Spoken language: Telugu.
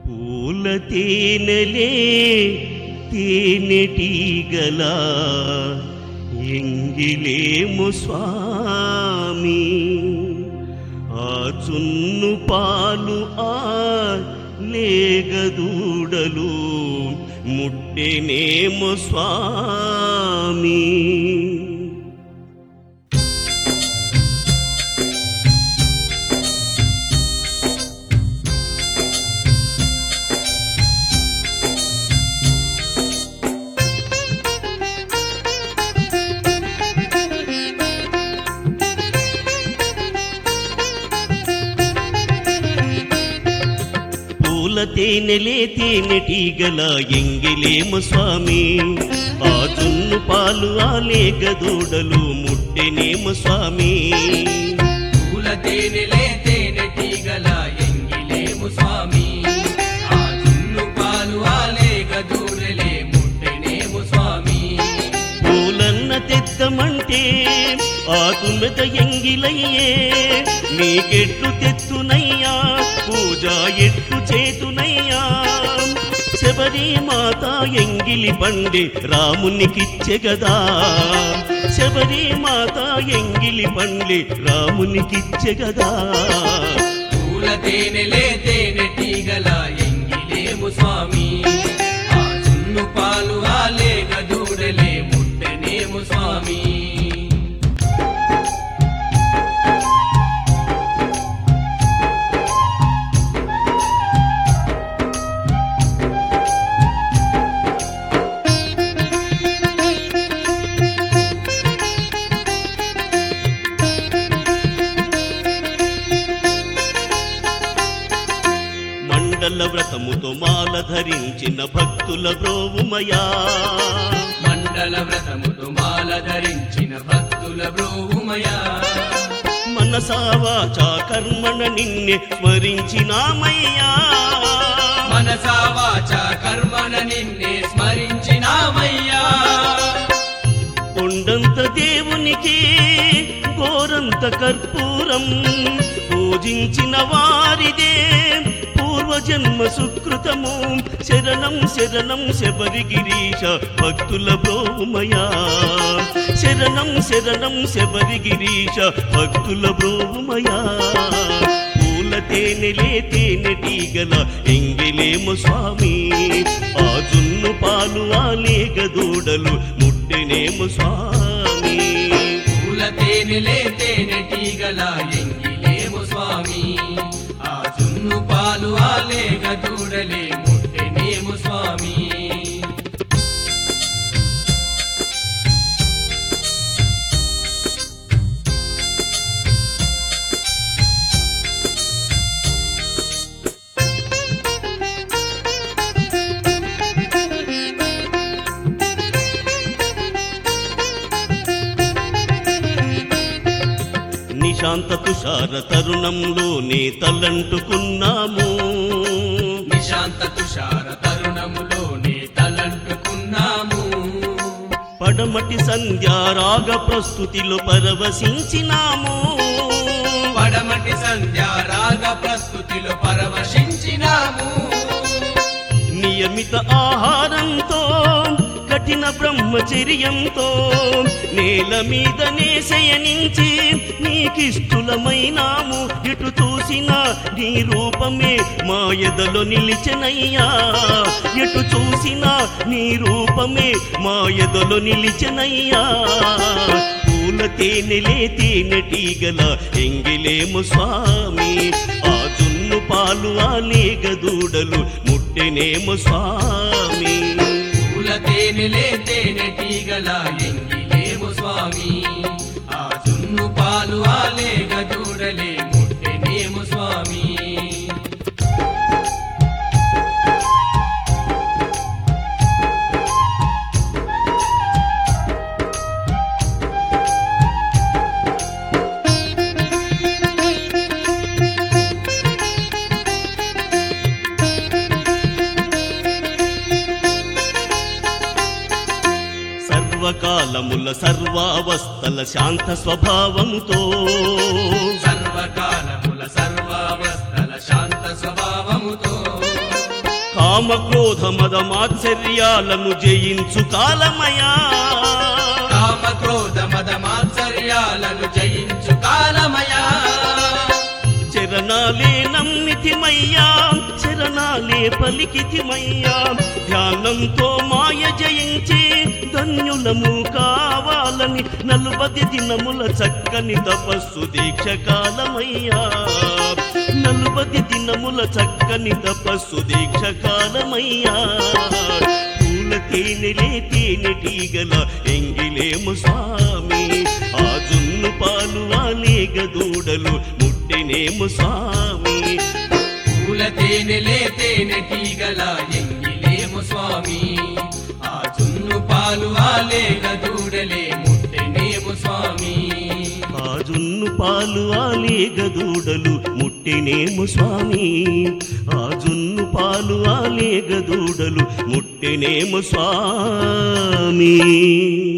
పూల తేనెలే తేనెటీగల ఎంగిలేము స్వామి ఆ చున్ను పాలు ఆ లేగదూడలు ముట్టెనేమో స్వామి పూల తేనెలే తేనెటీగల ఎంగిలేము స్వామి ఆ జున్ను పాలు ఆ లేగదూడలు ముట్టెనేము స్వామి పూల తేనెలే తేనెటీగల ఎంగిలేము స్వామి ఆ జున్ను పాలు ఆలేగ దూడలే ముట్టెనేము స్వామి పూలన్న తెత్తమంటే ఆ తుమ్మెద ఎంగిలయ్యే నీకెట్టు తెత్తునయ్యా పూజ ఎట్టు చేతునయ్యా శబరి మాత ఎంగిలి పండి రామునికిచ్చే గదా శబరి మాత ఎంగిలి పండి రామునికిచ్చే గదా పూల తేనెలే తేనెటీగల ఎంగిలేము స్వామి ఆ జున్ను పాలు ఆలేగ దూడలే ముట్టెనేము స్వామి మండల వ్రతముతో మాల ధరించిన భక్తుల బ్రోవుమయా మండల వ్రతముతో మాల ధరించిన భక్తుల బ్రోవుమయా మనసావాచా కర్మణ నిన్నే స్మరించినామయ్యా మనసా వాచ కర్మన నిన్నే స్మరించినామయ్యా కొండంత దేవునికి గోరంత కర్పూరం పూజించిన వారిదే పూర్వజన్మ సుకృతము శరణం శరణం శబరిగిరీశ భక్తుల బ్రోమయా శరణం శరణం శబరిగిరీశ భక్తుల బ్రోమయా పూల తేనెలే తేనెటీగల ఎంగిలేము స్వామి ఆ జున్ను పాలు ఆ లేగదూడలు ముట్టెనేము స్వామి పూల తేనెలే తేనెటీగల ఎంగిలేము స్వామి ఆ జున్ను పాలు ఆలేగ దూడలే ముట్టెనేము స్వామి నిశాంత తుషార తరుణంలోనే తలంటుకున్నాము నిశాంత తుషార తరుణములోనే తలంటుకున్నాము పడమటి సంధ్యారాగ ప్రస్తుతిలో పరవశించినాము పడమటి సంధ్య రాగ ప్రస్తుతిలో పరవశించినాము నియమిత ఆహారంతో కఠిన బ్రహ్మచర్యంతో నేల మీదనే శయనించి నీకిష్టులమైనాము ఇటు చూసిన నీ రూపమే మా ఎదలో నిలిచెనయ్యా ఎటు చూసిన నీ రూపమే మా ఎదలో నిలిచెనయ్యా పూల తేనెలే తేనెటీగల ఎంగిలేము స్వామి ఆ జున్ను పాలు ఆ లేగదూడలు ముట్టెనేము స్వామి పూల తేనెలే తేనెటీగల ఎంగిలేము స్వామి ఆ జున్ను పాలు ఆలేగ దూడలే ముట్టెనేము స్వామి సర్వకాలముల సర్వావస్థల శాంత స్వభావముతో సర్వకాలముల సర్వావస్థల శాంత స్వభావముతో కామ క్రోధ మద మాత్సర్యాలను జయించు కాలమయా కామ క్రోధ మద మాత్సర్యాలను జయించు కాలమయా చరణాలే నమ్మితిమయ్యా చరణాలే పలికితిమయ్యా ధ్యానంతో మాయ జయించే ధన్యులము కావాలని నలుబది దినముల చక్కని తపస్సు దీక్ష కాలమయ్యా నలుబది దినముల చక్కని తపస్సు దీక్ష కాలమయ్యా పూల తేనెలే తేనెటీగల ఎంగిలేము స్వామి ఆ జున్ను పాలు ఆలేగ దూడలు ముట్టెనేము స్వామి పూల తేనెలే తేనె టీగల ఎంగిలేము స్వామి ఆ చున్ను పాలు ఆలేగ దూడలే ముట్టెనేము స్వామి ఆ జున్ను పాలు ఆలేగ దూడలు ముట్టెనేము స్వామి ఆ జున్ను పాలు ఆలేగ దూడలు ముట్టెనేము స్వామి